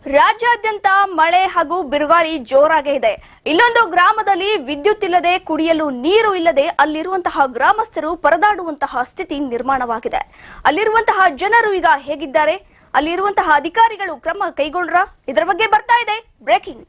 ರಾಜ್ಯಾದ್ಯಂತ ಮಳೆ ಹಾಗೂ ಬಿರುಗಾಳಿ ಜೋರಾಗೇ ಇದೆ ಇಲ್ಲೊಂದು ಗ್ರಾಮದಲ್ಲಿ ವಿದ್ಯುತ್ ಇಲ್ಲದೆ ಕುಡಿಯಲು ನೀರು ಇಲ್ಲದೆ ಅಲ್ಲಿರುವಂತಹ ಗ್ರಾಮಸ್ಥರು ಪರದಾಡುವಂತಹ ಸ್ಥಿತಿ ನಿರ್ಮಾಣವಾಗಿದೆ ಅಲ್ಲಿರುವಂತಹ ಜನರು ಈಗ ಹೇಗಿದ್ದಾರೆ ಅಲ್ಲಿರುವಂತಹ ಅಧಿಕಾರಿಗಳು ಕ್ರಮ ಕೈಗೊಂಡ್ರ ಇದರ ಬಗ್ಗೆ ಬರ್ತಾ ಇದೆ ಬ್ರೇಕಿಂಗ್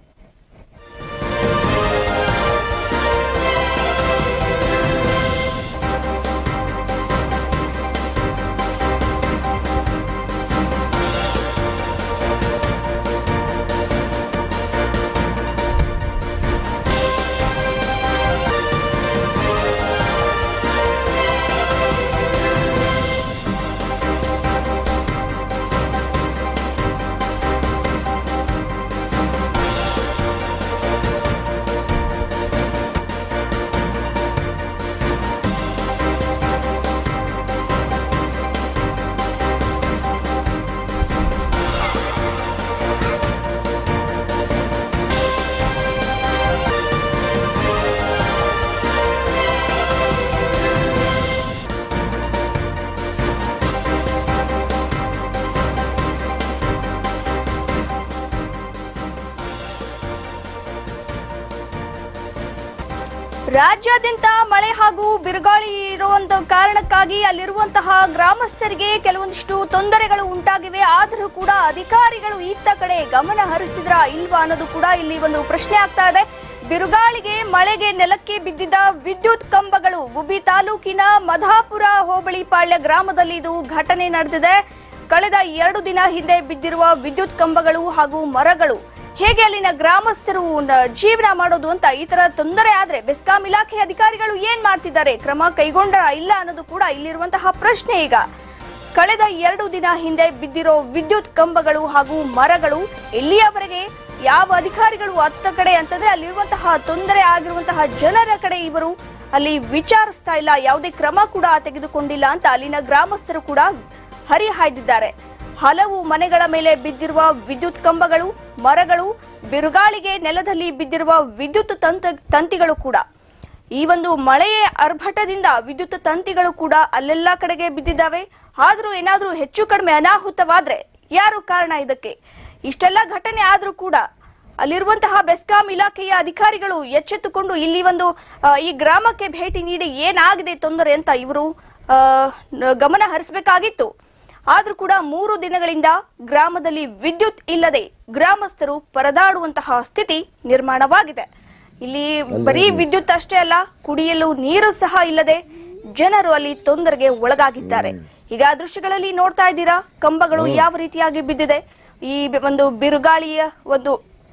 ರಾಜ್ಯಾದ್ಯಂತ ಮಳೆ ಹಾಗೂ ಬಿರುಗಾಳಿ ಇರುವಂತ ಕಾರಣಕ್ಕಾಗಿ ಅಲ್ಲಿರುವಂತಹ ಗ್ರಾಮಸ್ಥರಿಗೆ ಕೆಲವೊಂದಿಷ್ಟು ತೊಂದರೆಗಳು ಉಂಟಾಗಿವೆ ಆದರೂ ಕೂಡ ಅಧಿಕಾರಿಗಳು ಇತ್ತ ಕಡೆ ಗಮನ ಹರಿಸಿದ್ರ ಇಲ್ವಾ ಅನ್ನೋದು ಕೂಡ ಇಲ್ಲಿ ಒಂದು ಪ್ರಶ್ನೆ ಆಗ್ತಾ ಇದೆ ಬಿರುಗಾಳಿಗೆ ಮಳೆಗೆ ನೆಲಕ್ಕೆ ಬಿದ್ದಿದ್ದ ವಿದ್ಯುತ್ ಕಂಬಗಳು ಗುಬ್ಬಿ ತಾಲೂಕಿನ ಮಧಾಪುರ ಹೋಬಳಿ ಪಾಳ್ಯ ಗ್ರಾಮದಲ್ಲಿ ಇದು ಘಟನೆ ನಡೆದಿದೆ ಕಳೆದ ಎರಡು ದಿನ ಹಿಂದೆ ಬಿದ್ದಿರುವ ವಿದ್ಯುತ್ ಕಂಬಗಳು ಹಾಗೂ ಮರಗಳು ಹೇಗೆ ಅಲ್ಲಿನ ಗ್ರಾಮಸ್ಥರು ನ- ಜೀವನ ಮಾಡೋದು ಅಂತ ಈ ತರ ತೊಂದರೆ ಆದ್ರೆ ಬೆಸ್ಕಾಂ ಇಲಾಖೆ ಅಧಿಕಾರಿಗಳು ಏನ್ ಮಾಡ್ತಿದ್ದಾರೆ ಕ್ರಮ ಕೈಗೊಂಡ ಇಲ್ಲ ಅನ್ನೋದು ಕೂಡ ಇಲ್ಲಿರುವಂತಹ ಪ್ರಶ್ನೆ ಈಗ ಕಳೆದ ಎರಡು ದಿನ ಹಿಂದೆ ಬಿದ್ದಿರೋ ವಿದ್ಯುತ್ ಕಂಬಗಳು ಹಾಗೂ ಮರಗಳು ಇಲ್ಲಿಯವರೆಗೆ ಯಾವ ಅಧಿಕಾರಿಗಳು ಅತ್ತ ಕಡೆ ಅಂತಂದ್ರೆ ಅಲ್ಲಿರುವಂತಹ ತೊಂದರೆ ಆಗಿರುವಂತಹ ಜನರ ಕಡೆ ಇವರು ಅಲ್ಲಿ ವಿಚಾರಿಸ್ತಾ ಇಲ್ಲ ಯಾವುದೇ ಕ್ರಮ ಕೂಡ ತೆಗೆದುಕೊಂಡಿಲ್ಲ ಅಂತ ಅಲ್ಲಿನ ಗ್ರಾಮಸ್ಥರು ಕೂಡ ಹರಿಹಾಯ್ದಿದ್ದಾರೆ ಹಲವು ಮನೆಗಳ ಮೇಲೆ ಬಿದ್ದಿರುವ ವಿದ್ಯುತ್ ಕಂಬಗಳು ಮರಗಳು ಬಿರುಗಾಳಿಗೆ ನೆಲದಲ್ಲಿ ಬಿದ್ದಿರುವ ವಿದ್ಯುತ್ ತಂತ ತಂತಿಗಳು ಕೂಡ ಈ ಒಂದು ಮಳೆಯ ಅರ್ಭಟದಿಂದ ವಿದ್ಯುತ್ ತಂತಿಗಳು ಕೂಡ ಅಲ್ಲೆಲ್ಲ ಕಡೆಗೆ ಬಿದ್ದಿದ್ದಾವೆ ಆದ್ರೂ ಏನಾದ್ರೂ ಹೆಚ್ಚು ಕಡಿಮೆ ಅನಾಹುತವಾದ್ರೆ ಯಾರು ಕಾರಣ ಇದಕ್ಕೆ ಇಷ್ಟೆಲ್ಲ ಘಟನೆ ಆದ್ರೂ ಕೂಡ ಅಲ್ಲಿರುವಂತಹ ಬೆಸ್ಕಾಂ ಇಲಾಖೆಯ ಅಧಿಕಾರಿಗಳು ಎಚ್ಚೆತ್ತುಕೊಂಡು ಇಲ್ಲಿ ಒಂದು ಆ, ಈ ಗ್ರಾಮಕ್ಕೆ ಭೇಟಿ ನೀಡಿ ಏನಾಗಿದೆ ತೊಂದರೆ ಅಂತ ಇವರು ಆ, ನ- ಗಮನ ಹರಿಸಬೇಕಾಗಿತ್ತು ಆದ್ರೂ ಕೂಡ ಮೂರು ದಿನಗಳಿಂದ ಗ್ರಾಮದಲ್ಲಿ ವಿದ್ಯುತ್ ಇಲ್ಲದೆ ಗ್ರಾಮಸ್ಥರು ಪರದಾಡುವಂತಹ ಸ್ಥಿತಿ ನಿರ್ಮಾಣವಾಗಿದೆ ಇಲ್ಲಿ ಬರೀ ವಿದ್ಯುತ್ ಅಷ್ಟೇ ಅಲ್ಲ ಕುಡಿಯಲು ನೀರು ಸಹ ಇಲ್ಲದೆ ಜನರು ಅಲ್ಲಿ ತೊಂದರೆಗೆ ಒಳಗಾಗಿದ್ದಾರೆ ಈಗ ಆ ದೃಶ್ಯಗಳಲ್ಲಿ ನೋಡ್ತಾ ಇದ್ದೀರಾ ಕಂಬಗಳು ಯಾವ ರೀತಿಯಾಗಿ ಬಿದ್ದಿದೆ ಈ ಬಿ- ಒಂದು ಬಿರುಗಾಳಿಯ ಒಂದು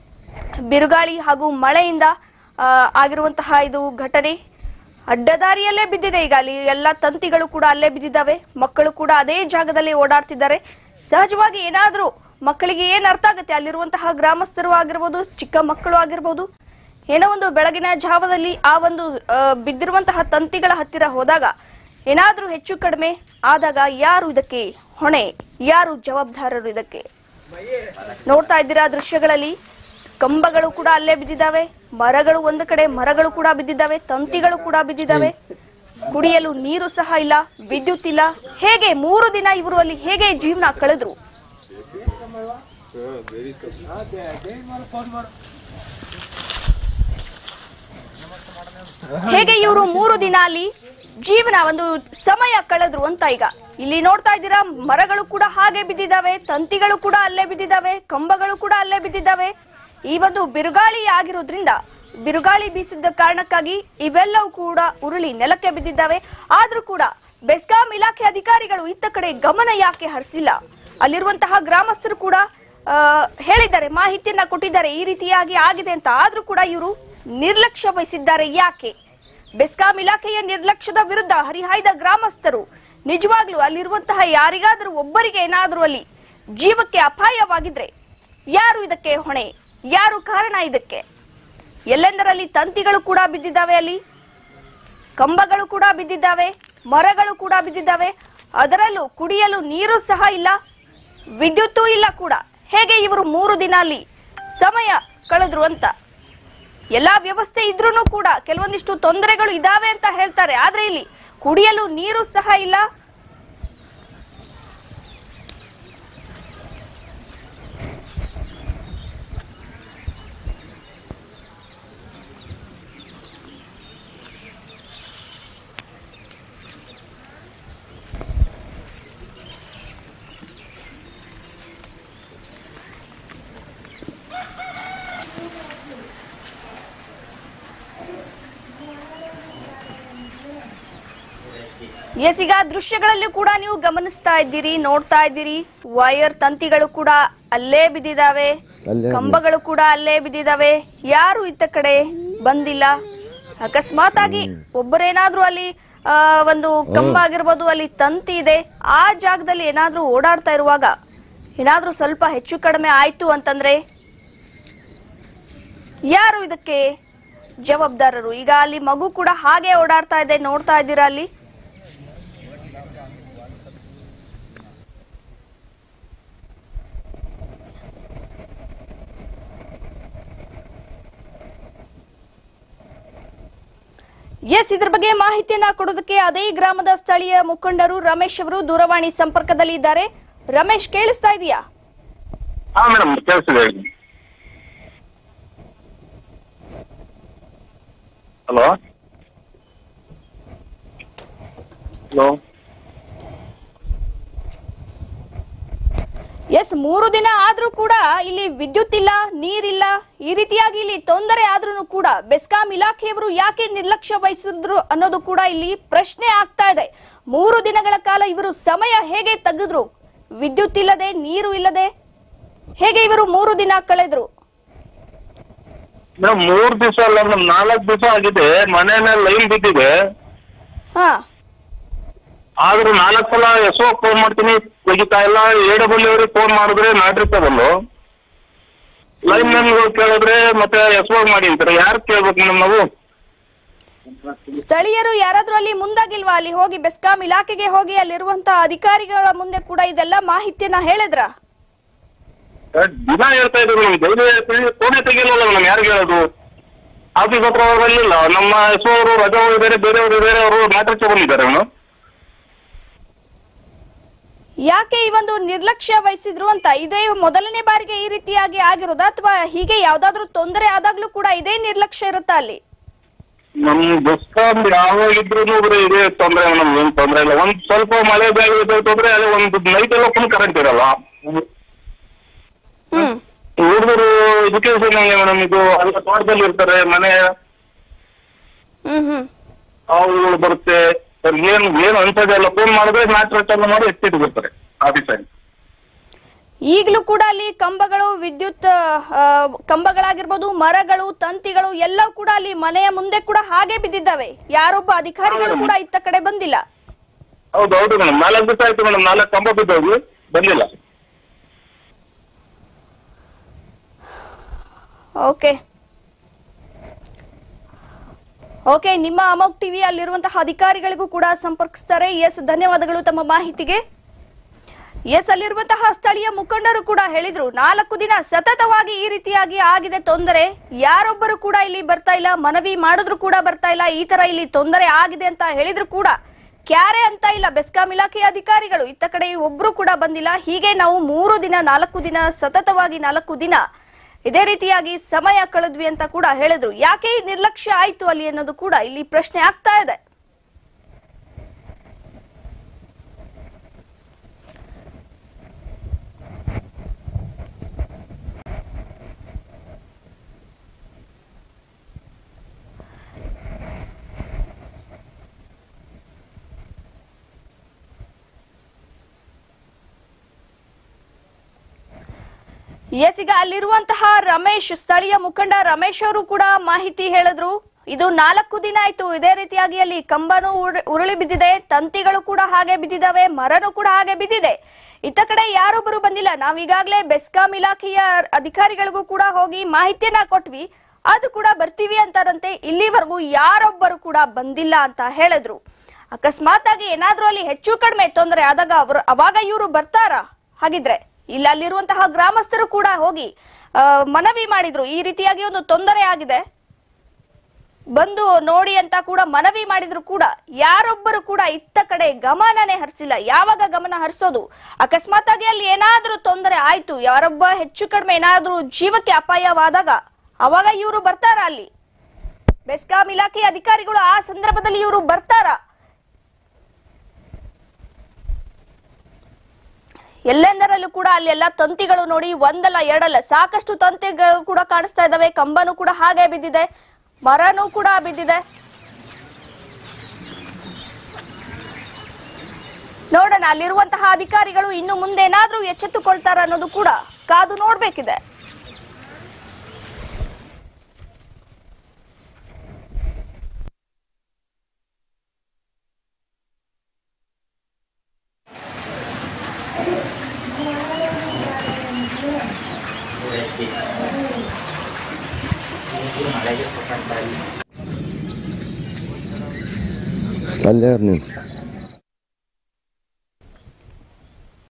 ಬಿರುಗಾಳಿ ಹಾಗೂ ಮಳೆಯಿಂದ ಆ, ಆಗಿರುವಂತಹ ಇದು ಘಟನೆ ಅಡ್ಡದಾರಿಯಲ್ಲೇ ಬಿದ್ದಿದೆ ಈಗ ಅಲ್ಲಿ ಎಲ್ಲ ತಂತಿಗಳು ಕೂಡ ಅಲ್ಲೇ ಬಿದ್ದಿದ್ದಾವೆ ಮಕ್ಕಳು ಕೂಡ ಅದೇ ಜಾಗದಲ್ಲಿ ಓಡಾಡ್ತಿದ್ದಾರೆ ಸಹಜವಾಗಿ ಏನಾದ್ರೂ ಮಕ್ಕಳಿಗೆ ಏನ್ ಅರ್ಥ ಆಗುತ್ತೆ ಅಲ್ಲಿರುವಂತಹ ಗ್ರಾಮಸ್ಥರು ಆಗಿರ್ಬೋದು ಚಿಕ್ಕ ಮಕ್ಕಳು ಆಗಿರ್ಬೋದು ಏನೋ ಒಂದು ಬೆಳಗಿನ ಜಾವದಲ್ಲಿ ಆ ಒಂದು ಆ, ಬಿದ್ದಿರುವಂತಹ ತಂತಿಗಳ ಹತ್ತಿರ ಹೋದಾಗ ಏನಾದ್ರೂ ಹೆಚ್ಚು ಕಡಿಮೆ ಆದಾಗ ಯಾರು ಇದಕ್ಕೆ ಹೊಣೆ ಯಾರು ಜವಾಬ್ದಾರರು ಇದಕ್ಕೆ ನೋಡ್ತಾ ಇದ್ದೀರಾ ದೃಶ್ಯಗಳಲ್ಲಿ ಕಂಬಗಳು ಕೂಡ ಅಲ್ಲೇ ಬಿದ್ದಿದ್ದಾವೆ ಮರಗಳು ಒಂದು ಕಡೆ ಮರಗಳು ಕೂಡ ಬಿದ್ದಿದ್ದಾವೆ ತಂತಿಗಳು ಕೂಡ ಬಿದ್ದಿದ್ದಾವೆ ಕುಡಿಯಲು ನೀರು ಸಹ ಇಲ್ಲ ವಿದ್ಯುತ್ ಇಲ್ಲ ಹೇಗೆ ಮೂರು ದಿನ ಇವರು ಅಲ್ಲಿ ಹೇಗೆ ಜೀವನ ಕಳೆದ್ರು ಹೇಗೆ ಇವರು ಮೂರು ದಿನ ಅಲ್ಲಿ ಜೀವನ ಒಂದು ಸಮಯ ಕಳೆದ್ರು ಅಂತ ಈಗ ಇಲ್ಲಿ ನೋಡ್ತಾ ಇದ್ದೀರಾ ಮರಗಳು ಕೂಡ ಹಾಗೆ ಬಿದ್ದಿದ್ದಾವೆ ತಂತಿಗಳು ಕೂಡ ಅಲ್ಲೇ ಬಿದ್ದಿದ್ದಾವೆ ಕಂಬಗಳು ಕೂಡ ಅಲ್ಲೇ ಬಿದ್ದಿದ್ದಾವೆ ಈ ಒಂದು ಬಿರುಗಾಳಿ ಆಗಿರೋದ್ರಿಂದ ಬಿರುಗಾಳಿ ಬೀಸಿದ ಕಾರಣಕ್ಕಾಗಿ ಇವೆಲ್ಲವೂ ಕೂಡ ಉರುಳಿ ನೆಲಕ್ಕೆ ಬಿದ್ದಿದ್ದಾವೆ ಆದ್ರೂ ಕೂಡ ಬೆಸ್ಕಾಂ ಇಲಾಖೆ ಅಧಿಕಾರಿಗಳು ಇತ್ತ ಕಡೆ ಗಮನ ಯಾಕೆ ಹರಿಸಿಲ್ಲ ಅಲ್ಲಿರುವಂತಹ ಗ್ರಾಮಸ್ಥರು ಕೂಡ ಆ, ಹೇಳಿದ್ದಾರೆ ಮಾಹಿತಿಯನ್ನ ಕೊಟ್ಟಿದ್ದಾರೆ ಈ ರೀತಿಯಾಗಿ ಆಗಿದೆ ಅಂತ ಆದ್ರೂ ಕೂಡ ಇವರು ನಿರ್ಲಕ್ಷ್ಯ ವಹಿಸಿದ್ದಾರೆ ಯಾಕೆ ಬೆಸ್ಕಾಂ ಇಲಾಖೆಯ ನಿರ್ಲಕ್ಷ್ಯದ ವಿರುದ್ಧ ಹರಿಹಾಯ್ದ ಗ್ರಾಮಸ್ಥರು ನಿಜವಾಗ್ಲೂ ಅಲ್ಲಿರುವಂತಹ ಯಾರಿಗಾದ್ರೂ ಒಬ್ಬರಿಗೆ ಏನಾದ್ರೂ ಅಲ್ಲಿ ಜೀವಕ್ಕೆ ಅಪಾಯವಾಗಿದ್ರೆ ಯಾರು ಇದಕ್ಕೆ ಹೊಣೆ ಯಾರು ಕಾರಣ ಇದಕ್ಕೆ ಎಲ್ಲೆಂದರಲ್ಲಿ ತಂತಿಗಳು ಕೂಡ ಬಿದ್ದಿದ್ದಾವೆ ಅಲ್ಲಿ ಕಂಬಗಳು ಕೂಡ ಬಿದ್ದಿದ್ದಾವೆ ಮರಗಳು ಕೂಡ ಬಿದ್ದಿದ್ದಾವೆ ಅದರಲ್ಲೂ ಕುಡಿಯಲು ನೀರು ಸಹ ಇಲ್ಲ ವಿದ್ಯುತ್ತೂ ಇಲ್ಲ ಕೂಡ ಹೇಗೆ ಇವರು ಮೂರು ದಿನ ಅಲ್ಲಿ ಸಮಯ ಕಳೆದ್ರು ಅಂತ ಎಲ್ಲಾ ವ್ಯವಸ್ಥೆ ಇದ್ರೂ ಕೂಡ ಕೆಲವೊಂದಿಷ್ಟು ತೊಂದರೆಗಳು ಇದಾವೆ ಅಂತ ಹೇಳ್ತಾರೆ ಆದ್ರೆ ಇಲ್ಲಿ ಕುಡಿಯಲು ನೀರು ಸಹ ಇಲ್ಲ ಎಸ್ ಈಗ ದೃಶ್ಯಗಳಲ್ಲಿ ಕೂಡ ನೀವು ಗಮನಿಸ್ತಾ ಇದ್ದೀರಿ ನೋಡ್ತಾ ಇದ್ದೀರಿ ವೈರ್ ತಂತಿಗಳು ಕೂಡ ಅಲ್ಲೇ ಬಿದ್ದಿದಾವೆ ಅಲ್ಲೇ ಕಂಬಗಳು ಕೂಡ ಅಲ್ಲೇ ಬಿದ್ದಿದಾವೆ ಯಾರು ಇತ್ತ ಕಡೆ ಬಂದಿಲ್ಲ ಅಕಸ್ಮಾತ್ ಆಗಿ ಒಬ್ಬರೇನಾದ್ರೂ ಅಲ್ಲಿ ಆ, ಒಂದು ಕಂಬ ಆಗಿರ್ಬೋದು ಅಲ್ಲಿ ತಂತಿ ಇದೆ ಆ ಜಾಗದಲ್ಲಿ ಏನಾದ್ರೂ ಓಡಾಡ್ತಾ ಇರುವಾಗ ಏನಾದ್ರೂ ಸ್ವಲ್ಪ ಹೆಚ್ಚು ಕಡಿಮೆ ಆಯ್ತು ಅಂತಂದ್ರೆ ಯಾರು ಇದಕ್ಕೆ ಜವಾಬ್ದಾರರು ಈಗ ಅಲ್ಲಿ ಮಗು ಕೂಡ ಹಾಗೆ ಓಡಾಡ್ತಾ ಇದೆ ನೋಡ್ತಾ ಇದ್ದೀರಾ ಅಲ್ಲಿ ಎಸ್ ಇದ್ರ ಬಗ್ಗೆ ಮಾಹಿತಿಯನ್ನ ಕೊಡೋದಕ್ಕೆ ಅದೇ ಗ್ರಾಮದ ಸ್ಥಳೀಯ ಮುಖಂಡರು ರಮೇಶ್ ಅವರು ದೂರವಾಣಿ ಸಂಪರ್ಕದಲ್ಲಿ ಇದ್ದಾರೆ ರಮೇಶ್ ಕೇಳಿಸ್ತಾ ಇದೆಯಾ ಹಾ ಮೇಡಮ್ ಕೇಳಿಸ್ತಿದೆ ಹೇಳಿ ಹಲೋ ಹಲೋ ಎಸ್ ಮೂರು ದಿನ ಆದ್ರೂ ಕೂಡ ಇಲ್ಲಿ ವಿದ್ಯುತ್ ಇಲ್ಲ ನೀರಿಲ್ಲ ಈ ರೀತಿಯಾಗಿ ಇಲ್ಲಿ ತೊಂದರೆ ಆದ್ರೂ ಕೂಡ ಬೆಸ್ಕಾಂ ಇಲಾಖೆಯವರು ಯಾಕೆ ನಿರ್ಲಕ್ಷ್ಯ ವಹಿಸಿದ್ರು ಅನ್ನೋದು ಕೂಡ ಇಲ್ಲಿ ಪ್ರಶ್ನೆ ಆಗ್ತಾ ಇದೆ ಮೂರು ದಿನಗಳ ಕಾಲ ಇವರು ಸಮಯ ಹೇಗೆ ತೆಗೆದ್ರು ವಿದ್ಯುತ್ ಇಲ್ಲದೆ ನೀರು ಇಲ್ಲದೆ ಹೇಗೆ ಇವರು ಮೂರು ದಿನ ಕಳೆದ್ರು ಮೇಡಮ್ ಮೂರ್ ದಿವಸ ಅಲ್ಲ ಮೇಡಮ್ ನಾಲ್ಕು ದಿವಸ ಆಗಿದೆ ಮನೆಯ ಲೈನ್ ಬಿದ್ದಿದೆ ಹಾ ಆದ್ರೂ ನಾಲ್ಕು ಸಲ ಎಸೋ ಫೋನ್ ಮಾಡ್ತೀನಿ ತೆಗಿತಾ ಇಲ್ಲ ಎಡಬಳ್ಳಿ ಅವ್ರಿಗೆ ಫೋನ್ ಮಾಡಿದ್ರೆ ನಾಟ್ರಿಸಬಲ್ಲು ಲೈನ್ ಮ್ಯಾನ್ಗಳು ಕೇಳಿದ್ರೆ ಮತ್ತೆ ಎಸ್ ಮಾಡಿ ಅಂತಾರೆ ಯಾರು ಕೇಳ್ಬೇಕು ಮೇಡಮ್ ನಾವು ಸ್ಥಳೀಯರು ಯಾರಾದ್ರೂ ಅಲ್ಲಿ ಮುಂದಾಗಿಲ್ವಾ ಅಲ್ಲಿ ಹೋಗಿ ಬೆಸ್ಕಾಂ ಇಲಾಖೆಗೆ ಹೋಗಿ ಅಲ್ಲಿರುವಂತ ಅಧಿಕಾರಿಗಳ ಮುಂದೆ ಕೂಡ ಇದೆಲ್ಲ ಮಾಹಿತಿಯನ್ನ ಹೇಳಿದ್ರ ದಿನ ಹೇಳ್ತಾ ಇದ್ರು ಮೇಡಮ್ ಡೈಲಿ ಹೇಳ್ತೀವಿ ಫೋನೇ ತೆಗಿಯಲ್ಲ ಮೇಡಮ್ ಯಾರಿಗೆ ಹೇಳೋದು ಆಫೀಸ್ ಹತ್ರ ಅವ್ರು ಬರ್ಲಿಲ್ಲ ನಮ್ಮ ಎಸ್ ಅವರು ರಜಾ ಹೋಗಿದ್ದಾರೆ ಬೇರೆಯವರು ಬೇರೆ ಅವರು ನಾಟಕ ಬಂದಿದ್ದಾರೆ ಮೇಡಮ್ ಯಾಕೆ ಈ ಒಂದು ನಿರ್ಲಕ್ಷ್ಯ ವಹಿಸಿದ್ರು ಅಂತ ಇದೇ ಮೊದಲನೇ ಬಾರಿಗೆ ಈ ರೀತಿಯಾಗಿ ಆಗಿರೋದಾ ಅಥವಾ ಹೀಗೆ ಯಾವ್ದಾದ್ರು ತೊಂದರೆ ಆದಾಗ್ಲೂ ಕೂಡ ಇದೇ ನಿರ್ಲಕ್ಷ್ಯ ಇರುತ್ತಾ ಅಲ್ಲಿ ನಮ್ ಬೆಸ್ಕಾಂ ಯಾವಾಗಿದ್ರು ಬರೀ ಇದೇ ತೊಂದ್ರೆ ಮೇಡಮ್ ಏನ್ ತೊಂದ್ರೆ ಇಲ್ಲ ಒಂದ್ ಸ್ವಲ್ಪ ಮಳೆ ಬೇಗ ತೊಂದ್ರೆ ಅದೇ ಒಂದು ನೈಟ್ ಎಲ್ಲ ಫುಲ್ ಕರೆಂಟ್ ಇರಲ್ಲ ಹ್ಮ್ ಹುಡುಗರು ಎಜುಕೇಶನ್ ಹಂಗೆ ಮೇಡಮ್ ಇದು ಅಲ್ಲ ತೋಟದಲ್ಲಿ ಇರ್ತಾರೆ ಮನೆ ಹ್ಮ್ ಹ್ಮ್ ಅವುಗಳು ಬರುತ್ತೆ ಅವ್ರಿಗೆ ಏನ್ ಏನು ಅನ್ಸೋದೇ ಇಲ್ಲ ಫೋನ್ ಮಾಡಿದ್ರೆ ಮ್ಯಾಟ್ರ್ ಚಾಲು ಮಾಡಿ ಎತ್ತಿಟ್ಟು ಬರ್ತಾರೆ ಆಫೀಸಲ್ಲಿ ಈಗಲೂ ಕೂಡ ಅಲ್ಲಿ ಕಂಬಗಳು ವಿದ್ಯುತ್ ಆ, ಕಂಬಗಳಾಗಿರ್ಬೋದು ಮರಗಳು ತಂತಿಗಳು ಎಲ್ಲವೂ ಕೂಡ ಅಲ್ಲಿ ಮನೆಯ ಮುಂದೆ ಕೂಡ ಹಾಗೆ ಬಿದ್ದಿದ್ದಾವೆ ಯಾರೊಬ್ಬ ಅಧಿಕಾರಿಗಳು ಕೂಡ ಇತ್ತ ಕಡೆ ಬಂದಿಲ್ಲ ಹೌದು ಹೌದು ಮೇಡಮ್ ನಾಲ್ಕು ದಿವಸ ಆಯ್ತು ಮೇಡಮ್ ನಾಲ್ಕು ಕಂಬ ಬಿದ್ದೋಗಿ ಬಂದಿಲ್ಲ ಓಕೆ ಓಕೆ ನಿಮ್ಮ ಅಮೋಕ್ ಟಿವಿ ಅಲ್ಲಿರುವಂತಹ ಅಧಿಕಾರಿಗಳಿಗೂ ಕೂಡ ಸಂಪರ್ಕಿಸ್ತಾರೆ ಎಸ್ ಧನ್ಯವಾದಗಳು ತಮ್ಮ ಮಾಹಿತಿಗೆ ಎಸ್ ಅಲ್ಲಿರುವಂತಹ ಸ್ಥಳೀಯ ಮುಖಂಡರು ಕೂಡ ಹೇಳಿದ್ರು ನಾಲ್ಕು ದಿನ ಸತತವಾಗಿ ಈ ರೀತಿಯಾಗಿ ಆಗಿದೆ ತೊಂದರೆ ಯಾರೊಬ್ಬರು ಕೂಡ ಇಲ್ಲಿ ಬರ್ತಾ ಇಲ್ಲ ಮನವಿ ಮಾಡಿದ್ರು ಕೂಡ ಬರ್ತಾ ಇಲ್ಲ ಈ ತರ ಇಲ್ಲಿ ತೊಂದರೆ ಆಗಿದೆ ಅಂತ ಹೇಳಿದ್ರು ಕೂಡ ಕ್ಯಾರೆ ಅಂತ ಇಲ್ಲ ಬೆಸ್ಕಾಂ ಇಲಾಖೆಯ ಅಧಿಕಾರಿಗಳು ಇತ್ತ ಕಡೆ ಒಬ್ರು ಕೂಡ ಬಂದಿಲ್ಲ ಹೀಗೆ ನಾವು ಮೂರು ದಿನ ನಾಲ್ಕು ದಿನ ಸತತವಾಗಿ ನಾಲ್ಕು ದಿನ ಇದೇ ರೀತಿಯಾಗಿ ಸಮಯ ಕಳೆದ್ವಿ ಅಂತ ಕೂಡ ಹೇಳಿದ್ರು ಯಾಕೆ ಈ ನಿರ್ಲಕ್ಷ್ಯ ಆಯ್ತು ಅಲ್ಲಿ ಅನ್ನೋದು ಕೂಡ ಇಲ್ಲಿ ಪ್ರಶ್ನೆ ಆಗ್ತಾ ಇದೆ ಎಸ್ ಈಗ ಅಲ್ಲಿರುವಂತಹ ರಮೇಶ್ ಸ್ಥಳೀಯ ಮುಖಂಡ ರಮೇಶ್ ಅವರು ಕೂಡ ಮಾಹಿತಿ ಹೇಳಿದ್ರು ಇದು ನಾಲ್ಕು ದಿನ ಆಯ್ತು ಇದೇ ರೀತಿಯಾಗಿ ಅಲ್ಲಿ ಕಂಬನೂ ಉರುಳಿ- ಉರುಳಿ ಬಿದ್ದಿದೆ ತಂತಿಗಳು ಕೂಡ ಹಾಗೆ ಬಿದ್ದಿದಾವೆ ಮರನೂ ಕೂಡ ಹಾಗೆ ಬಿದ್ದಿದೆ ಇತ್ತ ಕಡೆ ಯಾರೊಬ್ಬರು ಬಂದಿಲ್ಲ ನಾವೀಗಾಗಲೇ ಬೆಸ್ಕಾಂ ಇಲಾಖೆಯ ಅಧಿಕಾರಿಗಳಿಗೂ ಕೂಡ ಹೋಗಿ ಮಾಹಿತಿಯನ್ನ ಕೊಟ್ವಿ ಆದ್ರೂ ಕೂಡ ಬರ್ತೀವಿ ಅಂತಾರಂತೆ ಇಲ್ಲಿವರೆಗೂ ಯಾರೊಬ್ಬರು ಕೂಡ ಬಂದಿಲ್ಲ ಅಂತ ಹೇಳಿದ್ರು ಅಕಸ್ಮಾತ್ ಆಗಿ ಏನಾದ್ರೂ ಅಲ್ಲಿ ಹೆಚ್ಚು ಕಡಿಮೆ ತೊಂದರೆ ಆದಾಗ ಅವರು ಅವಾಗ ಇವರು ಬರ್ತಾರಾ ಹಾಗಿದ್ರೆ ಇಲ್ಲ ಅಲ್ಲಿರುವಂತಹ ಗ್ರಾಮಸ್ಥರು ಕೂಡ ಹೋಗಿ ಆ, ಮನವಿ ಮಾಡಿದ್ರು ಈ ರೀತಿಯಾಗಿ ಒಂದು ತೊಂದರೆ ಆಗಿದೆ ಬಂದು ನೋಡಿ ಅಂತ ಕೂಡ ಮನವಿ ಮಾಡಿದ್ರು ಕೂಡ ಯಾರೊಬ್ಬರು ಕೂಡ ಇತ್ತ ಕಡೆ ಗಮನನೇ ಹರಿಸಿಲ್ಲ ಯಾವಾಗ ಗಮನ ಹರಿಸೋದು ಅಕಸ್ಮಾತ್ ಆಗಿ ಅಲ್ಲಿ ಏನಾದ್ರೂ ತೊಂದರೆ ಆಯ್ತು ಯಾರೊಬ್ಬ ಹೆಚ್ಚು ಕಡಿಮೆ ಏನಾದ್ರೂ ಜೀವಕ್ಕೆ ಅಪಾಯವಾದಾಗ ಅವಾಗ ಇವರು ಬರ್ತಾರ ಅಲ್ಲಿ ಬೆಸ್ಕಾಂ ಇಲಾಖೆ ಅಧಿಕಾರಿಗಳು ಆ ಸಂದರ್ಭದಲ್ಲಿ ಇವರು ಬರ್ತಾರ ಎಲ್ಲೆಂದರಲ್ಲೂ ಕೂಡ ಅಲ್ಲೆಲ್ಲ ತಂತಿಗಳು ನೋಡಿ ಒಂದಲ್ಲ ಎರಡಲ್ಲ ಸಾಕಷ್ಟು ತಂತಿಗಳು ಕೂಡ ಕಾಣಿಸ್ತಾ ಇದಾವೆ ಕಂಬನೂ ಕೂಡ ಹಾಗೆ ಬಿದ್ದಿದೆ ಮರನೂ ಕೂಡ ಬಿದ್ದಿದೆ ನೋಡೋಣ ಅಲ್ಲಿರುವಂತಹ ಅಧಿಕಾರಿಗಳು ಇನ್ನು ಮುಂದೆ ಏನಾದ್ರೂ ಎಚ್ಚೆತ್ತುಕೊಳ್ತಾರ ಅನ್ನೋದು ಕೂಡ ಕಾದು ನೋಡ್ಬೇಕಿದೆ ಅಲ್ಲೇ ನೀವು